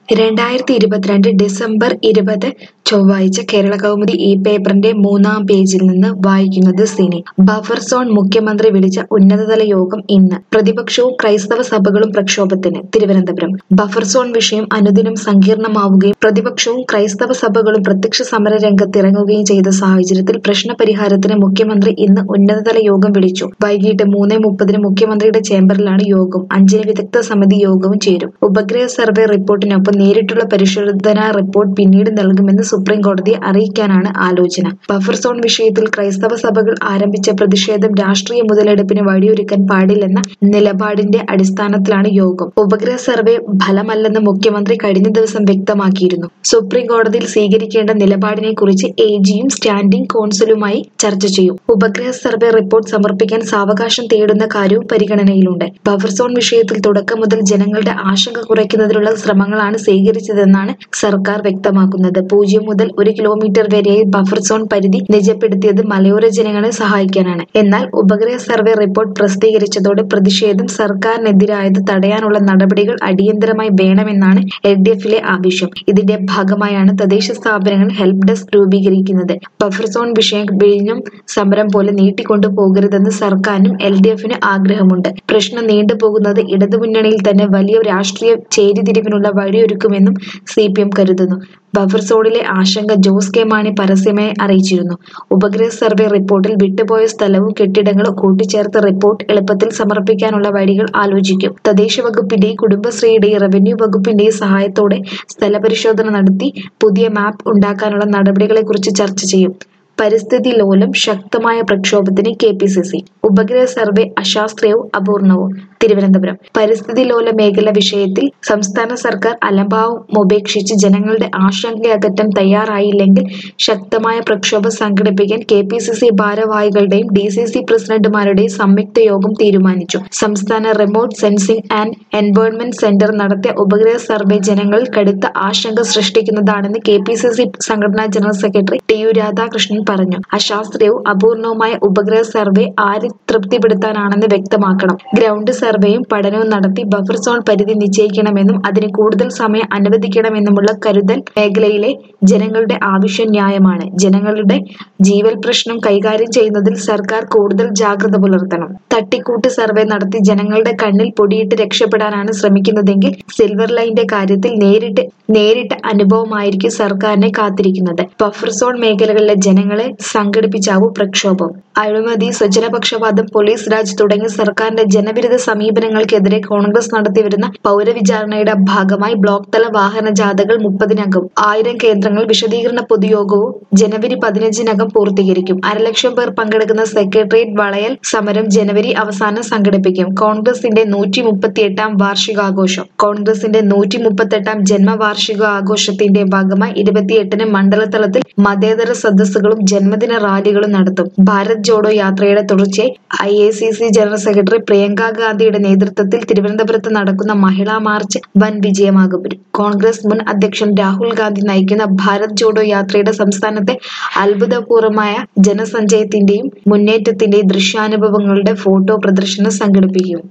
രണ്ടായിരത്തി ഇരുപത്തിരണ്ട് ഡിസംബർ ഇരുപത് ചൊവ്വാഴ്ച കേരള കൗമുദി ഈ പേപ്പറിന്റെ മൂന്നാം പേജിൽ നിന്ന് വായിക്കുന്നത് സിനി ബഫർ സോൺ മുഖ്യമന്ത്രി വിളിച്ച ഉന്നതതല യോഗം ഇന്ന് പ്രതിപക്ഷവും ക്രൈസ്തവ സഭകളും പ്രക്ഷോഭത്തിന് തിരുവനന്തപുരം ബഫർ സോൺ വിഷയം അനുദിനം സങ്കീർണമാവുകയും പ്രതിപക്ഷവും ക്രൈസ്തവ സഭകളും പ്രത്യക്ഷ സമര രംഗത്തിറങ്ങുകയും ചെയ്ത സാഹചര്യത്തിൽ പ്രശ്നപരിഹാരത്തിന് മുഖ്യമന്ത്രി ഇന്ന് ഉന്നതതല യോഗം വിളിച്ചു വൈകിട്ട് മൂന്ന് മുപ്പതിന് മുഖ്യമന്ത്രിയുടെ ചേംബറിലാണ് യോഗം അഞ്ചിന് വിദഗ്ധ സമിതി യോഗവും ചേരും ഉപഗ്രഹ സർവേ റിപ്പോർട്ടിനൊപ്പം നേരിട്ടുള്ള പരിശോധനാ റിപ്പോർട്ട് പിന്നീട് നൽകുമെന്ന് സുപ്രീം കോടതിയെ അറിയിക്കാനാണ് ആലോചന ബഫർ സോൺ വിഷയത്തിൽ ക്രൈസ്തവ സഭകൾ ആരംഭിച്ച പ്രതിഷേധം രാഷ്ട്രീയ മുതലെടുപ്പിന് വഴിയൊരുക്കാൻ പാടില്ലെന്ന നിലപാടിന്റെ അടിസ്ഥാനത്തിലാണ് യോഗം ഉപഗ്രഹ സർവേ ഫലമല്ലെന്ന് മുഖ്യമന്ത്രി കഴിഞ്ഞ ദിവസം വ്യക്തമാക്കിയിരുന്നു സുപ്രീം കോടതിയിൽ സ്വീകരിക്കേണ്ട നിലപാടിനെ കുറിച്ച് എ ജിയും സ്റ്റാൻഡിംഗ് കോൺസുലുമായി ചർച്ച ചെയ്യും ഉപഗ്രഹ സർവേ റിപ്പോർട്ട് സമർപ്പിക്കാൻ സാവകാശം തേടുന്ന കാര്യവും പരിഗണനയിലുണ്ട് ബഫർ സോൺ വിഷയത്തിൽ തുടക്കം മുതൽ ജനങ്ങളുടെ ആശങ്ക കുറയ്ക്കുന്നതിനുള്ള ശ്രമങ്ങളാണ് സ്വീകരിച്ചതെന്നാണ് സർക്കാർ വ്യക്തമാക്കുന്നത് പൂജ്യം മുതൽ ഒരു കിലോമീറ്റർ വരെയായി ബഫർ സോൺ പരിധി നിജപ്പെടുത്തിയത് മലയോര ജനങ്ങളെ സഹായിക്കാനാണ് എന്നാൽ ഉപഗ്രഹ സർവേ റിപ്പോർട്ട് പ്രസിദ്ധീകരിച്ചതോടെ പ്രതിഷേധം സർക്കാരിനെതിരായത് തടയാനുള്ള നടപടികൾ അടിയന്തരമായി വേണമെന്നാണ് എൽ ഡി എഫിലെ ആവശ്യം ഇതിന്റെ ഭാഗമായാണ് തദ്ദേശ സ്ഥാപനങ്ങൾ ഹെൽപ്പ് ഡെസ്ക് രൂപീകരിക്കുന്നത് ബഫർ സോൺ വിഷയം വിഴിഞ്ഞം സമരം പോലെ നീട്ടിക്കൊണ്ടു പോകരുതെന്ന് സർക്കാരിനും എൽ ഡി എഫിന് ആഗ്രഹമുണ്ട് പ്രശ്നം നീണ്ടുപോകുന്നത് ഇടതുമുന്നണിയിൽ തന്നെ വലിയ രാഷ്ട്രീയ ചേരിതിരിവിനുള്ള വഴിയൊരുക്കുമെന്നും സി പി എം കരുതുന്നു ബഫർ സോണിലെ ആശങ്ക ജോസ് കെ മാണി പരസ്യമായി അറിയിച്ചിരുന്നു ഉപഗ്രഹ സർവേ റിപ്പോർട്ടിൽ വിട്ടുപോയ സ്ഥലവും കെട്ടിടങ്ങളും കൂട്ടിച്ചേർത്ത് റിപ്പോർട്ട് എളുപ്പത്തിൽ സമർപ്പിക്കാനുള്ള വഴികൾ ആലോചിക്കും തദ്ദേശ വകുപ്പിന്റെയും കുടുംബശ്രീയുടെയും റവന്യൂ വകുപ്പിന്റെയും സഹായത്തോടെ സ്ഥലപരിശോധന നടത്തി പുതിയ മാപ്പ് ഉണ്ടാക്കാനുള്ള നടപടികളെക്കുറിച്ച് ചർച്ച ചെയ്യും പരിസ്ഥിതി ലോലം ശക്തമായ പ്രക്ഷോഭത്തിന് കെ പി സി സി ഉപഗ്രഹ സർവേ അശാസ്ത്രീയവും അപൂർണവും തിരുവനന്തപുരം പരിസ്ഥിതി ലോല മേഖല വിഷയത്തിൽ സംസ്ഥാന സർക്കാർ അലംഭാവം ഉപേക്ഷിച്ച് ജനങ്ങളുടെ ആശങ്ക അകറ്റാൻ തയ്യാറായില്ലെങ്കിൽ ശക്തമായ പ്രക്ഷോഭം സംഘടിപ്പിക്കാൻ കെ പി സി സി ഭാരവാഹികളുടെയും ഡി സി സി പ്രസിഡന്റുമാരുടെയും സംയുക്ത യോഗം തീരുമാനിച്ചു സംസ്ഥാന remote sensing and environment centre നടത്തിയ ഉപഗ്രഹ സർവേ ജനങ്ങളിൽ കടുത്ത ആശങ്ക സൃഷ്ടിക്കുന്നതാണെന്ന് കെ പി സി സി സംഘടനാ general secretary T U Radhakrishnan പറഞ്ഞു അശാസ്ത്രീയവും അപൂർണവുമായ ഉപഗ്രഹ സർവേ ആര് തൃപ്തിപ്പെടുത്താനാണെന്ന് വ്യക്തമാക്കണം ഗ്രൗണ്ട് സർവേയും പഠനവും നടത്തി ബഫർ സോൺ പരിധി നിശ്ചയിക്കണമെന്നും അതിന് കൂടുതൽ സമയം അനുവദിക്കണമെന്നുമുള്ള കരുതൽ മേഖലയിലെ ജനങ്ങളുടെ ആവശ്യം ന്യായമാണ് ജനങ്ങളുടെ ജീവൽ പ്രശ്നം കൈകാര്യം ചെയ്യുന്നതിൽ സർക്കാർ കൂടുതൽ ജാഗ്രത പുലർത്തണം തട്ടിക്കൂട്ട് സർവേ നടത്തി ജനങ്ങളുടെ കണ്ണിൽ പൊടിയിട്ട് രക്ഷപ്പെടാനാണ് ശ്രമിക്കുന്നതെങ്കിൽ സിൽവർ ലൈന്റെ കാര്യത്തിൽ നേരിട്ട് നേരിട്ട അനുഭവമായിരിക്കും സർക്കാരിനെ കാത്തിരിക്കുന്നത് ബഫർ സോൺ മേഖലകളിലെ ജനങ്ങളെ സംഘടിപ്പിച്ചാവും പ്രക്ഷോഭം അഴിമതി സ്വജനപക്ഷപാതം പോലീസ് രാജ് തുടങ്ങിയ സർക്കാരിന്റെ ജനവിരുദ്ധ സമീപനങ്ങൾക്കെതിരെ കോൺഗ്രസ് നടത്തിവരുന്ന പൗരവിചാരണയുടെ ഭാഗമായി ബ്ലോക്ക് തല വാഹന ജാഥകൾ മുപ്പതിനകം ആയിരം കേന്ദ്രങ്ങൾ വിശദീകരണ പൊതുയോഗവും ജനുവരി പതിനഞ്ചിനകം പൂർത്തീകരിക്കും അരലക്ഷം പേർ പങ്കെടുക്കുന്ന സെക്രട്ടേറിയറ്റ് വളയൽ സമരം ജനുവരി അവസാനം സംഘടിപ്പിക്കും കോൺഗ്രസിന്റെ നൂറ്റി മുപ്പത്തിയെട്ടാം വാർഷികാഘോഷം കോൺഗ്രസിന്റെ നൂറ്റി മുപ്പത്തെട്ടാം ജന്മവാർഷികാഘോഷത്തിന്റെ ഭാഗമായി ഇരുപത്തിയെട്ടിന് മണ്ഡലതലത്തിൽ മതേതര സദസ്സുകളും ജന്മദിന റാലികളും നടത്തും ഭാരത് ജോഡോ യാത്രയുടെ തുടർച്ചയായി I A C C general secretary Priyanka ഗാന്ധിയുടെ നേതൃത്വത്തിൽ തിരുവനന്തപുരത്ത് നടക്കുന്ന മഹിളാ മാർച്ച് വൻ വിജയമാകും കോൺഗ്രസ് മുൻ അധ്യക്ഷൻ രാഹുൽ ഗാന്ധി നയിക്കുന്ന ഭാരത് ജോഡോ യാത്രയുടെ സംസ്ഥാനത്തെ അത്ഭുതപൂർവമായ ജനസഞ്ചയത്തിന്റെയും മുന്നേറ്റത്തിന്റെയും ദൃശ്യാനുഭവങ്ങളുടെ ഫോട്ടോ പ്രദർശനം സംഘടിപ്പിക്കും